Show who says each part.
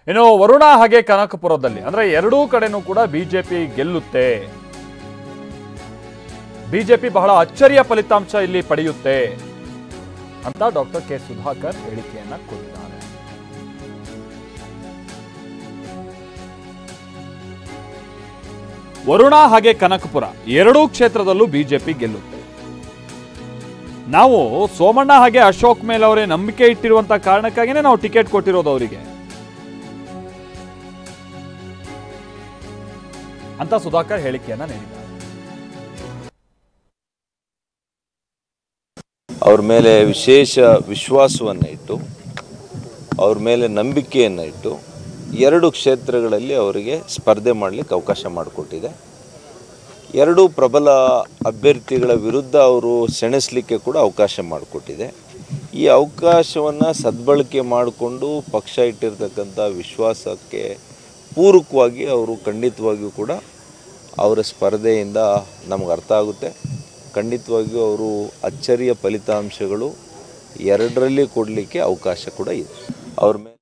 Speaker 1: ಇನ್ನು ವರುಣ ಹಾಗೆ ಕನಕಪುರದಲ್ಲಿ ಅಂದ್ರೆ ಎರಡೂ ಕಡೆನೂ ಕೂಡ ಬಿಜೆಪಿ ಗೆಲ್ಲುತ್ತೆ ಬಿಜೆಪಿ ಬಹಳ ಅಚ್ಚರಿಯ ಫಲಿತಾಂಶ ಇಲ್ಲಿ ಪಡೆಯುತ್ತೆ ಅಂತ ಡಾಕ್ಟರ್ ಕೆ ಸುಧಾಕರ್ ಹೇಳಿಕೆಯನ್ನ ಕೊಟ್ಟಿದ್ದಾರೆ ವರುಣ ಹಾಗೆ ಕನಕಪುರ ಎರಡೂ ಕ್ಷೇತ್ರದಲ್ಲೂ ಬಿಜೆಪಿ ಗೆಲ್ಲುತ್ತೆ ನಾವು ಸೋಮಣ್ಣ ಹಾಗೆ ಅಶೋಕ್ ಮೇಲೆ ಅವರೇ ನಂಬಿಕೆ ಇಟ್ಟಿರುವಂತ ಕಾರಣಕ್ಕಾಗಿನೇ ನಾವು ಟಿಕೆಟ್ ಕೊಟ್ಟಿರೋದು ಅವರಿಗೆ ಅಂತ ಸುಧಾಕರ್ ಹೇಳಿಕೆಯನ್ನ ನೀಡಿದ್ದಾರೆ
Speaker 2: ಅವ್ರ ಮೇಲೆ ವಿಶೇಷ ವಿಶ್ವಾಸವನ್ನು ಇಟ್ಟು ಅವ್ರ ಮೇಲೆ ನಂಬಿಕೆಯನ್ನು ಇಟ್ಟು ಎರಡು ಕ್ಷೇತ್ರಗಳಲ್ಲಿ ಅವರಿಗೆ ಸ್ಪರ್ಧೆ ಮಾಡಲಿಕ್ಕೆ ಅವಕಾಶ ಮಾಡಿಕೊಟ್ಟಿದೆ ಎರಡು ಪ್ರಬಲ ಅಭ್ಯರ್ಥಿಗಳ ವಿರುದ್ಧ ಅವರು ಸೆಣಸಲಿಕ್ಕೆ ಕೂಡ ಅವಕಾಶ ಮಾಡಿಕೊಟ್ಟಿದೆ ಈ ಅವಕಾಶವನ್ನು ಸದ್ಬಳಕೆ ಮಾಡಿಕೊಂಡು ಪಕ್ಷ ಇಟ್ಟಿರ್ತಕ್ಕಂಥ ವಿಶ್ವಾಸಕ್ಕೆ ಪೂರಕವಾಗಿ ಅವರು ಖಂಡಿತವಾಗಿಯೂ ಕೂಡ ಅವರ ಸ್ಪರ್ಧೆಯಿಂದ ನಮಗೆ ಅರ್ಥ ಆಗುತ್ತೆ ಖಂಡಿತವಾಗಿಯೂ ಅವರು ಅಚ್ಚರಿಯ ಫಲಿತಾಂಶಗಳು ಎರಡರಲ್ಲಿ ಕೊಡಲಿಕ್ಕೆ ಅವಕಾಶ ಕೂಡ ಇದೆ ಅವ್ರ ಮೇಲೆ